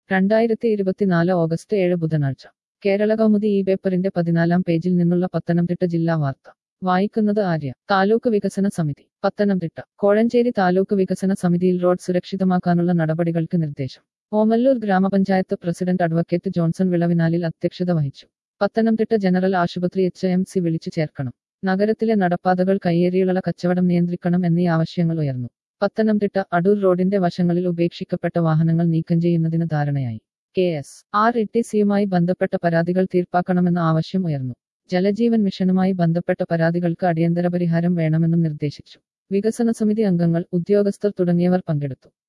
രണ്ടായിരത്തി ഇരുപത്തിനാല് ഓഗസ്റ്റ് ഏഴ് ബുധനാഴ്ച കേരള കൗമുദി ഈ പേപ്പറിന്റെ പതിനാലാം പേജിൽ നിന്നുള്ള പത്തനംതിട്ട ജില്ലാ വാർത്ത വായിക്കുന്നത് ആര്യ താലൂക്ക് വികസന സമിതി പത്തനംതിട്ട കോഴഞ്ചേരി താലൂക്ക് വികസന സമിതിയിൽ റോഡ് സുരക്ഷിതമാക്കാനുള്ള നടപടികൾക്ക് നിർദ്ദേശം ഓമല്ലൂർ ഗ്രാമപഞ്ചായത്ത് പ്രസിഡന്റ് അഡ്വക്കേറ്റ് ജോൺസൺ വിളവിനാലിൽ അധ്യക്ഷത വഹിച്ചു പത്തനംതിട്ട ജനറൽ ആശുപത്രി എച്ച് എം സി വിളിച്ചു ചേർക്കണം നഗരത്തിലെ നടപ്പാതകൾ കയ്യേറിയുള്ള കച്ചവടം നിയന്ത്രിക്കണം എന്നീ ആവശ്യങ്ങൾ ഉയർന്നു പത്തനംതിട്ട അടൂർ റോഡിന്റെ വശങ്ങളിൽ ഉപേക്ഷിക്കപ്പെട്ട വാഹനങ്ങൾ നീക്കം ചെയ്യുന്നതിന് ധാരണയായി K S R E T സിയുമായി ബന്ധപ്പെട്ട പരാതികൾ തീർപ്പാക്കണമെന്ന ആവശ്യം ഉയർന്നു ജലജീവൻ മിഷനുമായി ബന്ധപ്പെട്ട പരാതികൾക്ക് അടിയന്തര പരിഹാരം വേണമെന്നും നിർദ്ദേശിച്ചു വികസന സമിതി അംഗങ്ങൾ ഉദ്യോഗസ്ഥർ തുടങ്ങിയവർ പങ്കെടുത്തു